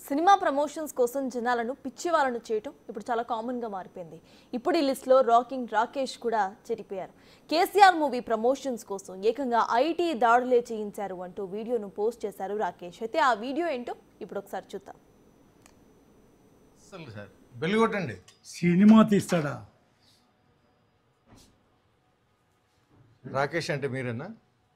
Cinema promotions కోసం జనాలను పిచ్చి వాళ్ళను చేయటం ఇప్పుడు చాలా కామన్ గా మారిపోయింది ఇప్పుడు ఈ లిస్ట్ లో రాకింగ్ రాకేష్ కూడా చెరిపోయారు కేసీఆర్ మూవీ ప్రమోషన్స్ కోసం ఏకంగా ఐటీ దాడులే చేయించారు అంటూ వీడియోను పోస్ట్ చేశారు రాకేష్ అయితే ఆ వీడియో ఏంటో ఇప్పుడు ఒకసారి చూద్దాం అసలు సార్ బెల్లి కొట్టండి సినిమా తీస్తాడా రాకేష్ అంటే మీరేనా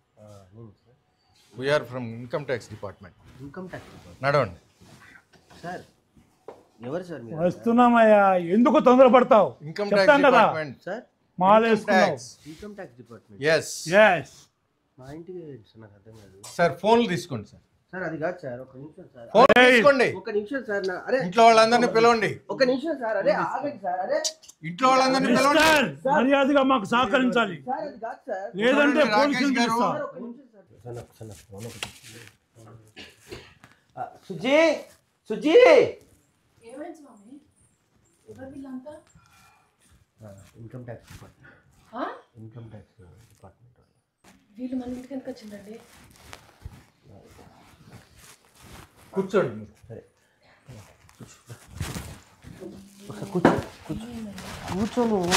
we're from income tax department income tax నడవండి సార్ ఎవరు సార్ మీరు వస్తున్నామయ్యా ఎందుకు తొందరపడతావు ఇన్కమ్ చెప్తాం ట్యాక్స్ కదా డిపార్ట్మెంట్ సార్ మాలేసుకున్నావు tax income tax department yes yes మా ఇంటికి ఏంటి సార్ నాకు అర్థం కాదు సార్ ఫోన్లు తీసుకోండి సార్ సార్ అది కాదు సార్ ఒక నిమిషం సార్ ఫోన్ Hey. తీసుకోండి ఒక నిమిషం సార్ నా అరే ఇంట్లో వాళ్ళందరినీ పిలవండి ఒక నిమిషం సార్ అరే ఆగండి సార్ అరే ఇంట్లో వాళ్ళందరినీ పిలవండి మిస్టర్ మర్యాదగా మాకు సహకరించాలి సార్ అది కాదు సార్ లేదంటే చూడండి, పోలీసులు రాకేష్ గారు. పిలుస్తా సార్, ఒక నిమిషం సార్ సార్ నాకు- సార్ నాకు ఫోన్ ఒకటి ఆ, సుజీ సుజీ ఏమైంది స్వామి ఎవరు వీళ్ళంతా ఇన్కమ్ ట్యాక్స్ డిపార్ట్మెంట్ ఆ? ఇన్కమ్ ట్యాక్స్ డిపార్ట్మెంట్ వాళ్ళు. వీళ్ళు మన ఇంటికి ఎందుకు వచ్చిందండి కూర్చోండి మీరు సరే ఒకసారి కూర్చో కూర్చో కూర్చో నువ్వు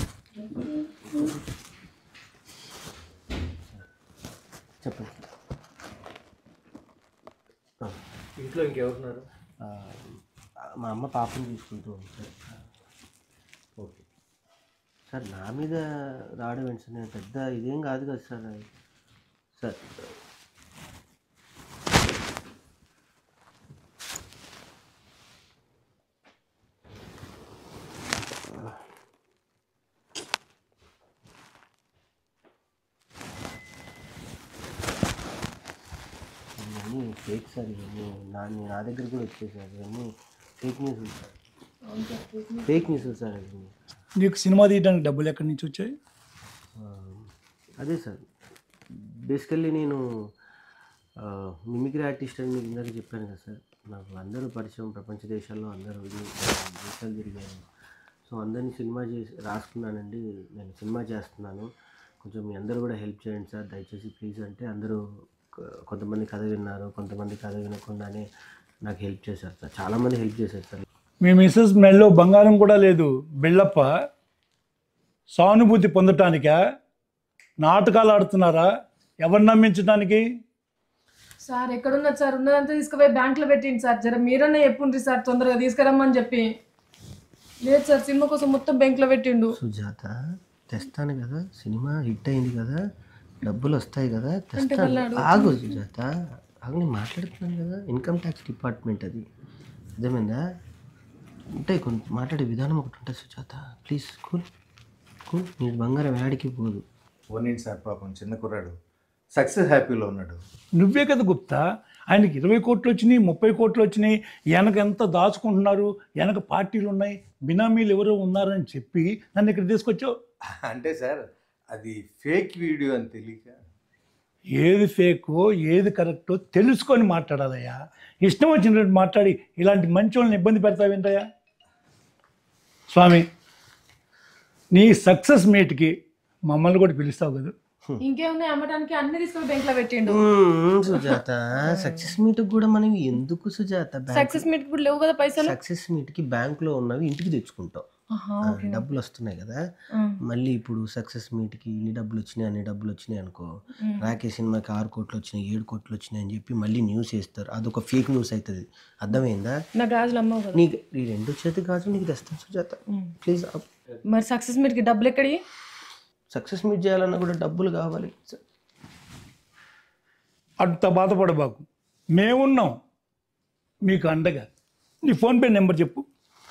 చెప్పండి ఆ, ఇంట్లో ఇంకెవరున్నారు ఆ, మా అమ్మ పాపని చూసుకుంటూ ఉంది సార్ ఓకే సార్ నా మీద రావడం ఏంటి సార్ నేను పెద్ద ఇదేం కాదు కదా సార్ అది. సార్ ఇవన్నీ ఫేక్ సార్ ఇవన్నీ నా నా దగ్గర కూడా వచ్చాయి సార్ ఇవన్నీ fake news sir fake news sir ఇవన్నీ నీకు సినిమా తీయడానికి డబ్బులు ఎక్కడి నుంచి వచ్చాయి ఆ, అదే సార్ బేసికల్లీ నేను మిమిక్రీ ఆర్టిస్ట్ అని మీకు ఇందాక చెప్పాను కదా సార్ నాకు అందరూ పరిచయం ప్రపంచ దేశాల్లో అందరూ విని- దేశాలు తిరిగాను సో అందరినీ సినిమా చేసి రాసుకున్నానండి నేను సినిమా చేస్తున్నాను కొంచెం మీ అందరూ కూడా హెల్ప్ చేయండి సార్ దయచేసి ప్లీజ్ అంటే అందరూ కొ- కొంతమంది కథ విన్నారు కొంతమంది కథ వినకుండానే నాకు హెల్ప్ చేశారు సార్ చాలామంది హెల్ప్ చేశారు సార్ మీ మిస్సెస్ మెల్లో బంగారం కూడా లేదు బిళ్ళప్ప సానుభూతి పొందటానికా నాటకాలు ఆడుతున్నారా ఎవరు నమ్మించడానికి సార్ ఎక్కడున్నది సార్ ఉన్నదంతా తీసుకుపోయి బ్యాంక్లో పెట్టింది సార్ జర మీరన్నా చెప్పుండ్రి సార్ తొందరగా తీసుకురమ్మని చెప్పి లేదు సార్ సినిమా కోసం మొత్తం బ్యాంక్లో పెట్టిండు సుజాత తెస్తాను కదా సినిమా హిట్ అయింది కదా డబ్బులు వస్తాయి కదా తెస్తాను ఆగు సుజాత ఆగు నేను మాట్లాడుతున్నాను కదా ఇన్కమ్ ట్యాక్స్ డిపార్ట్మెంట్ అది అర్థమైందా ఉంటాయి కొంత మాట్లాడే విధానం ఒకటి ఉంటుంది సుజాత ప్లీజ్ కూల్ కూల్ నీ బంగారం వేడికి పోదు పోనీండి సార్ పాపం చిన్న కుర్రాడు సక్సెస్ హ్యాపీలో ఉన్నాడు నువ్వే కదా గుప్తా ఆయనకి ఇరవై కోట్లు వచ్చినాయి ముప్పై కోట్లు వచ్చినాయి వెనక ఎంత దాచుకుంటున్నారు వెనక పార్టీలు ఉన్నాయి బినామీలు ఎవరో ఉన్నారని చెప్పి నన్ను ఇక్కడ తీసుకొచ్చావు అంటే సార్ అది ఫేక్ వీడియో అని తెలియక ఏది ఫేకో ఏది కరెక్టో తెలుసుకొని మాట్లాడాలయ్యా ఇష్టం వచ్చినట్టు మాట్లాడి ఇలాంటి మంచి వాళ్ళని ఇబ్బంది పెడతావేంటయ్యా స్వామి నీ సక్సెస్ మీట్కి మమ్మల్ని కూడా పిలుస్తావు కదా ఇంకేమున్నాయి అమ్మటానికి అన్ని తీసుకుపోయి బ్యాంక్లో పెట్టిండు మ్మ్, సుజాత సక్సెస్ మీట్ కూడా మనం ఎందుకు సుజాత సక్సెస్ మీట్ ఇప్పుడు లేవు కదా పైసలు సక్సెస్ మీట్కి బ్యాంక్లో ఉన్నవి ఇంటికి తెచ్చుకుంటాం ఆహా, ఆ, ఓకే. డబ్బులు వస్తున్నాయి కదా ఆ. మళ్ళీ ఇప్పుడు సక్సెస్ మీట్కి ఇన్ని డబ్బులు వచ్చినాయి అన్ని డబ్బులు వచ్చినాయి అనుకో రాకేష్ సినిమాకి ఆరు కోట్లు వచ్చినాయి ఏడు కోట్లు వచ్చినాయి అని చెప్పి మళ్ళీ న్యూస్ వేస్తారు అదొక ఫేక్ న్యూస్ అవుతుంది అర్థమైందా నా గాజులు అమ్మవు కదా నీకు ఈ రెండు చేతి గాజులు నీకు తెస్తాను సుజాత ప్లీజ్ మరి సక్సెస్ మీట్కి డబ్బులు ఎక్కడి సక్సెస్ మీట్ చేయాలన్నా కూడా డబ్బులు కావాలి అంత బాధపడబాకు మేమున్నాం మీకు అండగా నీ ఫోన్పే నెంబర్ చెప్పు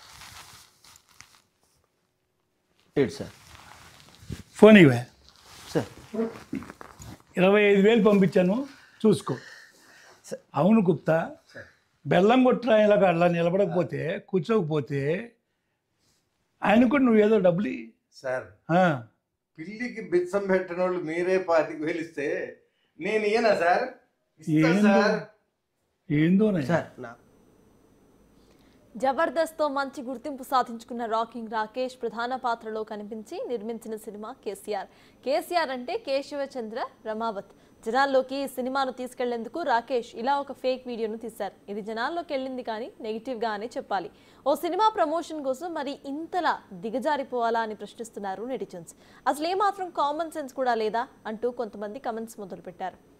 ఏడు సార్ ఫోన్ ఇవే సార్ ఇరవై ఐదు వేలు పంపించాను చూసుకో అవును గుప్తా బెల్లం కొట్టిన ఇలాగ అలా నిలబడకపోతే కూర్చోకపోతే ఆయన కూడా నువ్వు ఏదో డబ్బులు ఇయ్యి. సార్ ఆ, పిల్లికి బిచ్చం పెట్టిన వాళ్ళు మీరే పాతికి వెలిస్తే నేను ఇయ్యనా సార్ ఇస్తా ఏందో సార్ ఏందోనే సార్ నా జబర్దస్త్తో మంచి గుర్తింపు సాధించుకున్న రాకింగ్ రాకేష్ ప్రధాన పాత్రలో కనిపించి నిర్మించిన సినిమా కేసీఆర్ కేసీఆర్ అంటే కేశవచంద్ర రమావత్ జనాల్లోకి ఈ సినిమాను తీసుకెళ్లేందుకు రాకేష్ ఇలా ఒక ఫేక్ వీడియోను తీశారు ఇది జనాల్లోకి వెళ్ళింది కానీ నెగిటివ్ గానే చెప్పాలి ఓ సినిమా ప్రమోషన్ కోసం మరి ఇంతలా దిగజారిపోవాలా అని ప్రశ్నిస్తున్నారు నెటిజన్స్ అసలు ఏమాత్రం కామన్ సెన్స్ కూడా లేదా అంటూ కొంతమంది కమెంట్స్ మొదలుపెట్టారు